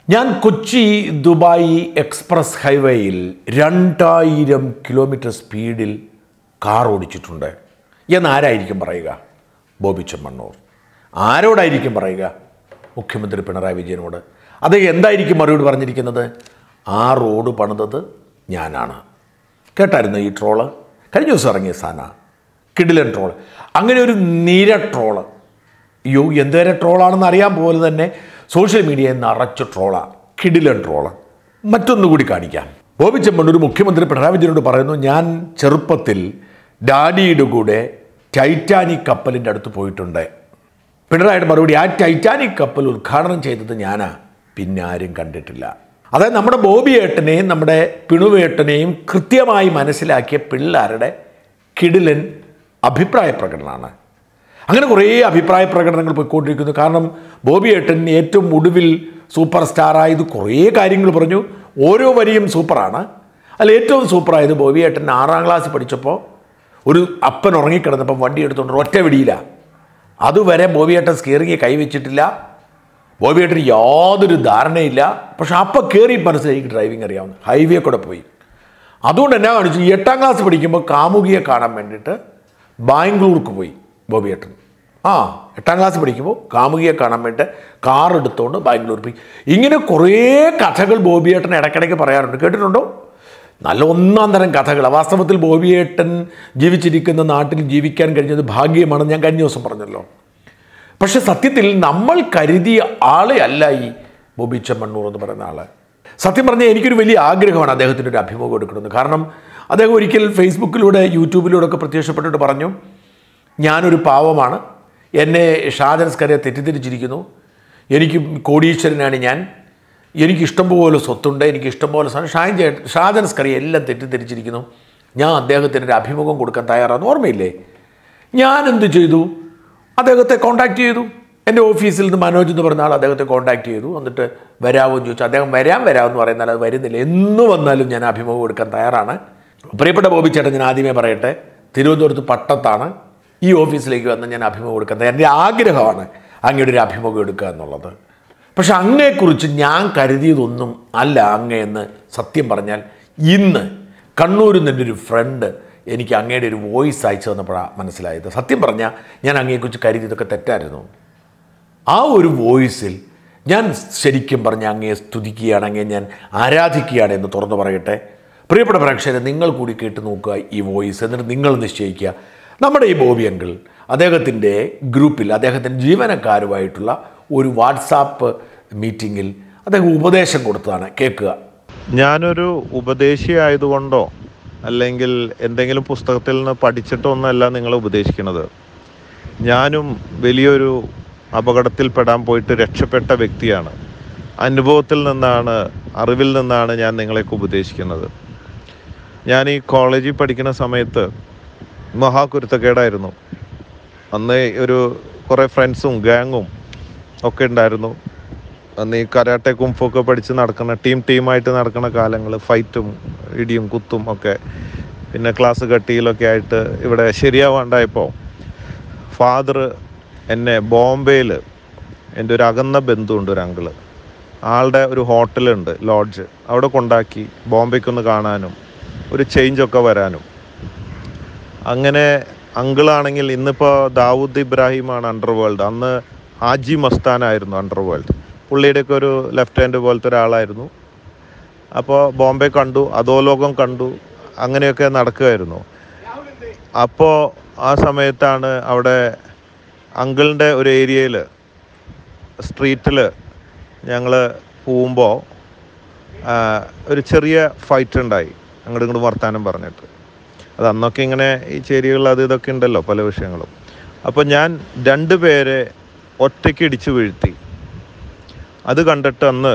ഞാൻ Kochi Dubai express ഹൈവേയിൽ രണ്ടായിരം കിലോമീറ്റർ സ്പീഡിൽ കാർ ഓടിച്ചിട്ടുണ്ട് എന്ന് ആരായിരിക്കും പറയുക ബോബി ചെമ്മണ്ണൂർ ആരോടായിരിക്കും പറയുക മുഖ്യമന്ത്രി പിണറായി വിജയനോട് അത് എന്തായിരിക്കും മറുപടി പറഞ്ഞിരിക്കുന്നത് ആ റോഡ് പണിതത് ഞാനാണ് കേട്ടായിരുന്നു ഈ ട്രോള് കഴിഞ്ഞ ദിവസം ഇറങ്ങിയ സാധന കിഡിലൻ ട്രോള് അങ്ങനെ ഒരു നിര ട്രോള് അയ്യോ എന്തേരെ ട്രോളാണെന്ന് അറിയാൻ പോലെ തന്നെ സോഷ്യൽ മീഡിയയിൽ നിറച്ച ട്രോളാണ് കിഡിലൻ ട്രോള് മറ്റൊന്നുകൂടി കാണിക്കാം ബോബി ചെമ്മണ്ണൂർ മുഖ്യമന്ത്രി പിണറായി വിജയനോട് പറയുന്നു ഞാൻ ചെറുപ്പത്തിൽ ഡാഡിയുടെ കൂടെ ടൈറ്റാനിക് കപ്പലിൻ്റെ അടുത്ത് പോയിട്ടുണ്ട് പിണറായിയുടെ മറുപടി ആ ടൈറ്റാനിക് കപ്പൽ ഉദ്ഘാടനം ചെയ്തത് ഞാനാ പിന്നെ ആരും കണ്ടിട്ടില്ല അതായത് നമ്മുടെ ബോബി ഏട്ടനെയും നമ്മുടെ പിണുവേട്ടനെയും കൃത്യമായി മനസ്സിലാക്കിയ പിള്ളേരുടെ കിടിലൻ അഭിപ്രായ പ്രകടനമാണ് അങ്ങനെ കുറേ അഭിപ്രായ പ്രകടനങ്ങൾ പോയിക്കൊണ്ടിരിക്കുന്നു കാരണം ബോബി ഏട്ടൻ ഏറ്റവും ഒടുവിൽ സൂപ്പർ സ്റ്റാറായത് കുറേ കാര്യങ്ങൾ പറഞ്ഞു ഓരോ വരിയും സൂപ്പറാണ് അതിൽ ഏറ്റവും സൂപ്പറായത് ബോബി ഏട്ടൻ ആറാം ക്ലാസ് പഠിച്ചപ്പോൾ ഒരു അപ്പൻ ഉറങ്ങിക്കിടന്നപ്പം വണ്ടി എടുത്തുകൊണ്ട് ഒറ്റ വിടിയില്ല അതുവരെ ബോബിയേട്ടൻ സ്റ്റിയറിംഗ് കൈവച്ചിട്ടില്ല ബോബിയേട്ടന് യാതൊരു ധാരണയില്ല പക്ഷെ അപ്പം കയറി മനസ്സിലേക്ക് ഡ്രൈവിംഗ് അറിയാവുന്ന ഹൈവേ കൂടെ പോയി അതുകൊണ്ട് എന്നാ കാണിച്ചു ഈ എട്ടാം ക്ലാസ് പഠിക്കുമ്പോൾ കാമുകിയെ കാണാൻ വേണ്ടിയിട്ട് ബാംഗ്ലൂർക്ക് പോയി ബോബിയേട്ടൻ ആ എട്ടാം ക്ലാസ് പഠിക്കുമ്പോൾ കാമുകിയെ കാണാൻ വേണ്ടി കാർ എടുത്തുകൊണ്ട് ബാംഗ്ലൂർ പോയി ഇങ്ങനെ കുറേ കഥകൾ ബോബിയേട്ടൻ ഇടയ്ക്കിടയ്ക്ക് പറയാറുണ്ട് കേട്ടിട്ടുണ്ടോ നല്ല ഒന്നാം തരം കഥകൾ വാസ്തവത്തിൽ ബോബിയേട്ടൻ ജീവിച്ചിരിക്കുന്ന നാട്ടിൽ ജീവിക്കാൻ കഴിഞ്ഞത് ഭാഗ്യമാണെന്ന് ഞാൻ കഴിഞ്ഞ ദിവസം പറഞ്ഞല്ലോ പക്ഷെ സത്യത്തിൽ നമ്മൾ കരുതിയ ആളെ അല്ല ഈ ബോബി ചെമ്മണ്ണൂർ എന്ന് പറയുന്ന ആള് സത്യം പറഞ്ഞാൽ എനിക്കൊരു വലിയ ആഗ്രഹമാണ് അദ്ദേഹത്തിൻ്റെ ഒരു അഭിമുഖം എടുക്കണമെന്ന് കാരണം അദ്ദേഹം ഒരിക്കൽ ഫേസ്ബുക്കിലൂടെ യൂട്യൂബിലൂടെ ഒക്കെ പ്രത്യക്ഷപ്പെട്ടിട്ട് പറഞ്ഞു ഞാനൊരു പാവമാണ് എന്നെ ഷാജൻസ്കരെ തെറ്റിദ്ധരിച്ചിരിക്കുന്നു എനിക്ക് കോടീശ്വരനാണ് ഞാൻ എനിക്ക് ഇഷ്ടംപോലെ സ്വത്തുണ്ട് എനിക്ക് ഇഷ്ടംപോലെ സാധനം ഷായൻ ചേട്ടൻ ഷാജൻസ്കറി എല്ലാം തെറ്റിദ്ധരിച്ചിരിക്കുന്നു ഞാൻ അദ്ദേഹത്തിന് ഒരു അഭിമുഖം കൊടുക്കാൻ തയ്യാറാന്ന് ഓർമ്മയില്ലേ ഞാൻ എന്ത് ചെയ്തു അദ്ദേഹത്തെ കോൺടാക്ട് ചെയ്തു എൻ്റെ ഓഫീസിൽ നിന്ന് മനോജ് എന്ന് പറഞ്ഞ ആൾ അദ്ദേഹത്തെ കോൺടാക്ട് ചെയ്തു എന്നിട്ട് വരാമോ എന്ന് ചോദിച്ചു അദ്ദേഹം വരാൻ വരാമെന്ന് പറയുന്നാൽ അത് വരുന്നില്ല എന്ന് വന്നാലും ഞാൻ അഭിമുഖം എടുക്കാൻ തയ്യാറാണ് പ്രിയപ്പെട്ട ബോബി ചേട്ടൻ ഞാൻ ആദ്യമേ പറയട്ടെ തിരുവനന്തപുരത്ത് പട്ടത്താണ് ഈ ഓഫീസിലേക്ക് വന്ന് ഞാൻ അഭിമുഖം എടുക്കാൻ തയ്യാർ എൻ്റെ ആഗ്രഹമാണ് അങ്ങയുടെ ഒരു അഭിമുഖം എടുക്കുക എന്നുള്ളത് പക്ഷെ അങ്ങയെക്കുറിച്ച് ഞാൻ കരുതിയതൊന്നും അല്ല അങ്ങയെന്ന് സത്യം പറഞ്ഞാൽ ഇന്ന് കണ്ണൂരിൽ നിൻ്റെ ഒരു ഫ്രണ്ട് എനിക്ക് അങ്ങയുടെ ഒരു വോയിസ് അയച്ചു തന്നപ്പോഴാണ് മനസ്സിലായത് സത്യം പറഞ്ഞാൽ ഞാൻ അങ്ങയെക്കുറിച്ച് കരുതിയതൊക്കെ തെറ്റായിരുന്നു ആ ഒരു വോയിസിൽ ഞാൻ ശരിക്കും പറഞ്ഞ അങ്ങയെ സ്തുതിക്കുകയാണ് അങ്ങയെ ഞാൻ ആരാധിക്കുകയാണ് എന്ന് തുറന്നു പറയട്ടെ പ്രിയപ്പെട്ട പ്രേക്ഷകരെ നിങ്ങൾ കൂടി കേട്ട് നോക്കുക ഈ വോയിസ് എന്നിട്ട് നിങ്ങൾ നിശ്ചയിക്കുക നമ്മുടെ ഈ ബോബി അങ്കിൾ അദ്ദേഹത്തിൻ്റെ ഗ്രൂപ്പിൽ അദ്ദേഹത്തിൻ്റെ ജീവനക്കാരുമായിട്ടുള്ള ഒരു വാട്സാപ്പ് മീറ്റിങ്ങിൽ അദ്ദേഹം ഉപദേശം കൊടുത്തതാണ് കേൾക്കുക ഞാനൊരു ഉപദേശി ആയതുകൊണ്ടോ അല്ലെങ്കിൽ എന്തെങ്കിലും പുസ്തകത്തിൽ നിന്ന് പഠിച്ചിട്ടോ ഒന്നല്ല നിങ്ങളെ ഉപദേശിക്കുന്നത് ഞാനും വലിയൊരു അപകടത്തിൽപ്പെടാൻ പോയിട്ട് രക്ഷപ്പെട്ട വ്യക്തിയാണ് അനുഭവത്തിൽ നിന്നാണ് അറിവിൽ നിന്നാണ് ഞാൻ നിങ്ങളെയൊക്കെ ഉപദേശിക്കുന്നത് ഞാൻ ഈ കോളേജിൽ പഠിക്കുന്ന സമയത്ത് മഹാകുരുത്തക്കേടായിരുന്നു അന്ന് ഒരു കുറേ ഫ്രണ്ട്സും ഗാങ്ങും ഒക്കെ ഉണ്ടായിരുന്നു അന്ന് ഈ കരാട്ടെ കുംഫൊക്കെ പഠിച്ച് നടക്കുന്ന ടീം ടീമായിട്ട് നടക്കുന്ന കാലങ്ങൾ ഫൈറ്റും ഇടിയും കുത്തും ഒക്കെ പിന്നെ ക്ലാസ് കട്ടിയിലൊക്കെ ആയിട്ട് ഇവിടെ ശരിയാവാണ്ടായപ്പോൾ ഫാദർ എന്നെ ബോംബെയിൽ എൻ്റെ ഒരു അകന്ന ബന്ധുണ്ട് ഒരു അങ്കിള് ആളുടെ ഒരു ഹോട്ടലുണ്ട് ലോഡ്ജ് അവിടെ കൊണ്ടാക്കി ബോംബെക്കൊന്ന് കാണാനും ഒരു ചേഞ്ചൊക്കെ വരാനും അങ്ങനെ അങ്കിളാണെങ്കിൽ ഇന്നിപ്പോൾ ദാവൂദ് ഇബ്രാഹിമാണ് അണ്ടർ വേൾഡ് അന്ന് ഹാജി മസ്താനായിരുന്നു അണ്ടർ വേൾഡ് പുള്ളിയുടെയൊക്കെ ഒരു ലെഫ്റ്റ് ഹാൻഡ് പോലത്തെ ഒരാളായിരുന്നു അപ്പോൾ ബോംബെ കണ്ടു അധോലോകം കണ്ടു അങ്ങനെയൊക്കെ നടക്കുമായിരുന്നു അപ്പോൾ ആ സമയത്താണ് അവിടെ അങ്കിളിൻ്റെ ഒരു ഏരിയയിൽ സ്ട്രീറ്റിൽ ഞങ്ങൾ പോകുമ്പോൾ ഒരു ചെറിയ ഫൈറ്റ് ഉണ്ടായി അങ്ങോട്ടും ഇങ്ങോട്ടും വർത്താനം പറഞ്ഞിട്ട് അത് അന്നൊക്കെ ഇങ്ങനെ ഈ ചേരികൾ അത് ഇതൊക്കെ ഉണ്ടല്ലോ പല വിഷയങ്ങളും അപ്പോൾ ഞാൻ രണ്ട് പേരെ ഒറ്റയ്ക്ക് ഇടിച്ചു വീഴ്ത്തി അത് കണ്ടിട്ട് അന്ന്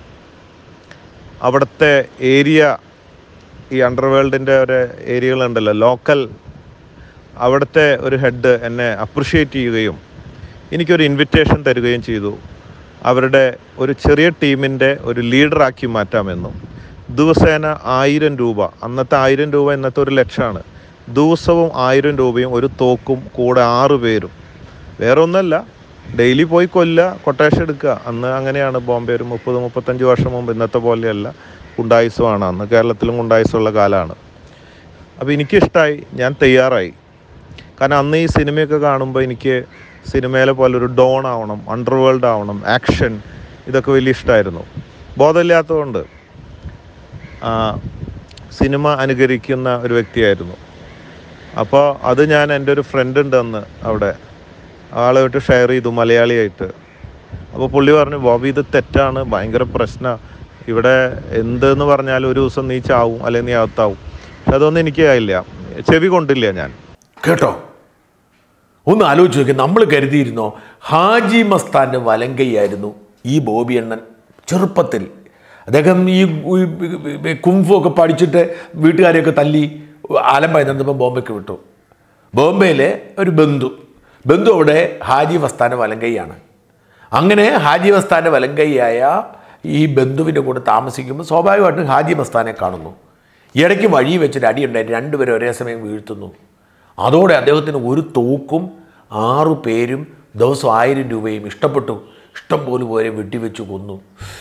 അവിടുത്തെ ഏരിയ ഈ അണ്ടർവേൾഡിൻ്റെ ഒരു ഏരിയകളുണ്ടല്ലോ ലോക്കൽ അവിടുത്തെ ഒരു ഹെഡ് എന്നെ അപ്രിഷ്യേറ്റ് ചെയ്യുകയും എനിക്കൊരു ഇൻവിറ്റേഷൻ തരികയും ചെയ്തു അവരുടെ ഒരു ചെറിയ ടീമിൻ്റെ ഒരു ലീഡറാക്കി മാറ്റാമെന്നും ദിവസേന ആയിരം രൂപ അന്നത്തെ ആയിരം രൂപ ഇന്നത്തെ ഒരു ലക്ഷമാണ് ദിവസവും ആയിരം രൂപയും ഒരു തോക്കും കൂടെ ആറ് പേരും വേറെ ഒന്നല്ല ഡെയിലി പോയി കൊല്ലുക കൊട്ടേഷൻ എടുക്കുക അന്ന് അങ്ങനെയാണ് ബോംബെ ഒരു മുപ്പത് മുപ്പത്തഞ്ച് വർഷം മുമ്പ് ഇന്നത്തെ പോലെയല്ല ഗുണ്ടായുസമാണ് അന്ന് കേരളത്തിലും ഗുണ്ടായുസമുള്ള കാലമാണ് അപ്പോൾ എനിക്കിഷ്ടമായി ഞാൻ തയ്യാറായി കാരണം അന്ന് ഈ സിനിമയൊക്കെ കാണുമ്പോൾ എനിക്ക് സിനിമയിലെ പോലെ ഒരു ഡോൺ ആവണം അണ്ടർവേൾഡ് ആവണം ആക്ഷൻ ഇതൊക്കെ വലിയ ഇഷ്ടമായിരുന്നു ബോധമില്ലാത്തതുകൊണ്ട് ആ, സിനിമ അനുകരിക്കുന്ന ഒരു വ്യക്തിയായിരുന്നു അപ്പോൾ അത് ഞാൻ എൻ്റെ ഒരു ഫ്രണ്ട് ഉണ്ട് അന്ന് അവിടെ ആളുമായിട്ട് ഷെയർ ചെയ്തു മലയാളിയായിട്ട് അപ്പോൾ പുള്ളി പറഞ്ഞു ബോബി ഇത് തെറ്റാണ് ഭയങ്കര പ്രശ്നമാണ് ഇവിടെ എന്തെന്ന് പറഞ്ഞാൽ ഒരു ദിവസം നീ ചാവും അല്ലെങ്കിൽ നീ അകത്താവും പക്ഷെ അതൊന്നും എനിക്ക് ആയില്ല ചെവി കൊണ്ടില്ല ഞാൻ കേട്ടോ ഒന്ന് ആലോചിച്ച് നോക്കി നമ്മൾ കരുതിയിരുന്നോ ഹാജി മസ്താൻ്റെ വലങ്കയായിരുന്നു ഈ ബോബി അണ്ണൻ ചെറുപ്പത്തിൽ അദ്ദേഹം ഈ കുംഫു ഒക്കെ പഠിച്ചിട്ട് വീട്ടുകാരെയൊക്കെ തല്ലി ആലമ്പായി നടന്നപ്പോൾ ബോംബെക്ക് വിട്ടു ബോംബെയിലെ ഒരു ബന്ധു ബന്ധു അവിടെ ഹാജി മസ്താൻ്റെ വലങ്കയാണ് അങ്ങനെ ഹാജി മസ്താൻ്റെ വലങ്കൈയായ ഈ ബന്ധുവിൻ്റെ കൂടെ താമസിക്കുമ്പോൾ സ്വാഭാവികമായിട്ടും ഹാജി മസ്താനെ കാണുന്നു ഇടയ്ക്ക് വഴി വെച്ചൊരു അടിയുണ്ടായി രണ്ടുപേരും ഒരേ സമയം വീഴ്ത്തുന്നു അതോടെ അദ്ദേഹത്തിന് ഒരു തോക്കും ആറു പേരും ദിവസം ആയിരം രൂപയും ഇഷ്ടപ്പെട്ടു ഇഷ്ടം പോലെ പോലെ വെട്ടിവെച്ച് കൊന്നു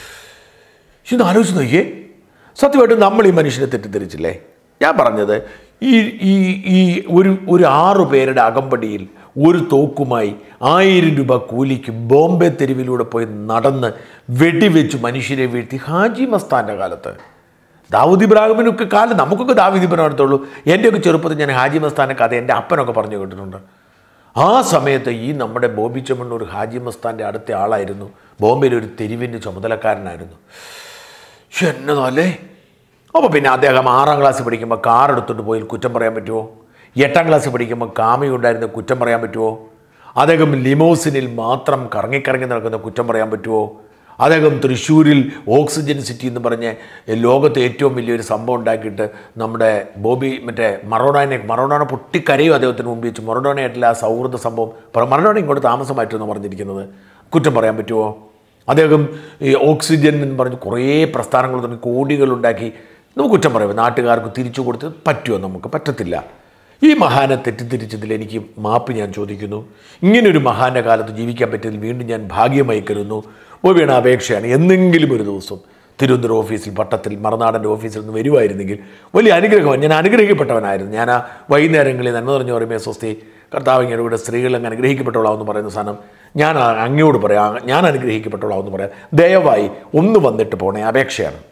ഇതൊന്ന് ആലോചിച്ച് നോക്കിയേ സത്യമായിട്ടും നമ്മൾ ഈ മനുഷ്യനെ തെറ്റിദ്ധരിച്ചില്ലേ ഞാൻ പറഞ്ഞത് ഈ ഈ ഈ ഒരു ഒരു ആറു പേരുടെ അകമ്പടിയിൽ ഒരു തോക്കുമായി ആയിരം രൂപ കൂലിക്ക് ബോംബെ തെരുവിലൂടെ പോയി നടന്ന് വെടിവെച്ച് മനുഷ്യരെ വീഴ്ത്തി ഹാജി മസ്താൻ്റെ കാലത്ത് ദാവൂദ് ഇബ്രാഹിമിനൊക്കെ കാലം നമുക്കൊക്കെ ദാവൂദ് ഇബ്രാഹിം അടുത്തുള്ളൂ എൻ്റെയൊക്കെ ചെറുപ്പത്തിൽ ഞാൻ ഹാജി മസ്താൻ്റെ കഥ എൻ്റെ അപ്പനൊക്കെ പറഞ്ഞു കേട്ടിട്ടുണ്ട് ആ സമയത്ത് ഈ നമ്മുടെ ബോബി ചെമ്മണ്ണൂർ ഹാജി മസ്താൻ്റെ അടുത്ത ആളായിരുന്നു ബോംബെയിലെ ഒരു തെരുവിൻ്റെ ചുമതലക്കാരനായിരുന്നു പക്ഷെ എന്നതല്ലേ അപ്പോൾ പിന്നെ അദ്ദേഹം ആറാം ക്ലാസ് പഠിക്കുമ്പോൾ കാർ എടുത്തുകൊണ്ട് പോയി കുറ്റം പറയാൻ പറ്റുമോ എട്ടാം ക്ലാസ് പഠിക്കുമ്പോൾ കാമയുണ്ടായിരുന്ന കുറ്റം പറയാൻ പറ്റുമോ അദ്ദേഹം ലിമോസിനിൽ മാത്രം കറങ്ങിക്കറങ്ങി നടക്കുന്ന കുറ്റം പറയാൻ പറ്റുമോ അദ്ദേഹം തൃശ്ശൂരിൽ ഓക്സിജൻ സിറ്റി എന്ന് പറഞ്ഞ് ലോകത്തെ ഏറ്റവും വലിയൊരു സംഭവം ഉണ്ടാക്കിയിട്ട് നമ്മുടെ ബോബി മറ്റേ മറോണാനെ മറോണാനെ പൊട്ടിക്കരയും അദ്ദേഹത്തിന് മുമ്പ് വെച്ച് മറോണാനായിട്ടുള്ള ആ സൗഹൃദ സംഭവം പറ- മറഡോണ ഇങ്ങോട്ട് താമസമായിട്ടെന്ന് പറഞ്ഞിരിക്കുന്നത് കുറ്റം പറയാൻ പറ്റുമോ അദ്ദേഹം ഈ ഓക്സിജൻ എന്ന് പറഞ്ഞ് കുറേ പ്രസ്ഥാനങ്ങൾ തുടങ്ങി കോടികളുണ്ടാക്കി നമുക്ക് കുറ്റം പറയാം നാട്ടുകാർക്ക് തിരിച്ചു കൊടുത്ത് പറ്റുമോ നമുക്ക് പറ്റത്തില്ല ഈ മഹാനെ തെറ്റിദ്ധരിച്ചതിൽ എനിക്ക് മാപ്പ് ഞാൻ ചോദിക്കുന്നു ഇങ്ങനൊരു മഹാന്റെ കാലത്ത് ജീവിക്കാൻ പറ്റിയതിൽ വീണ്ടും ഞാൻ ഭാഗ്യമായി കരുതുന്നു ബോബിയുടെ അപേക്ഷയാണ് എന്നെങ്കിലും ഒരു ദിവസം തിരുവനന്തപുരം ഓഫീസിൽ പട്ടത്തിൽ മറനാടൻ്റെ ഓഫീസിൽ നിന്ന് വരുമായിരുന്നെങ്കിൽ വലിയ അനുഗ്രഹമാണ് ഞാൻ അനുഗ്രഹിക്കപ്പെട്ടവനായിരുന്നു ഞാൻ ആ വൈകുന്നേരങ്ങളിൽ നന്മ പറഞ്ഞു പറയുമ്പോൾ സ്വസ്തി കർത്താവ് ഇങ്ങനെ ഇവിടെ സ്ത്രീകൾ അങ്ങ് അനുഗ്രഹിക്കപ്പെട്ടോളാമെന്ന് പറയുന്ന സാധനം ഞാൻ ആ അങ്ങയോട് പറയാം ഞാൻ അനുഗ്രഹിക്കപ്പെട്ടോളാമെന്ന് പറയാം ദയവായി ഒന്ന് വന്നിട്ട് പോണേ അപേക്ഷയാണ്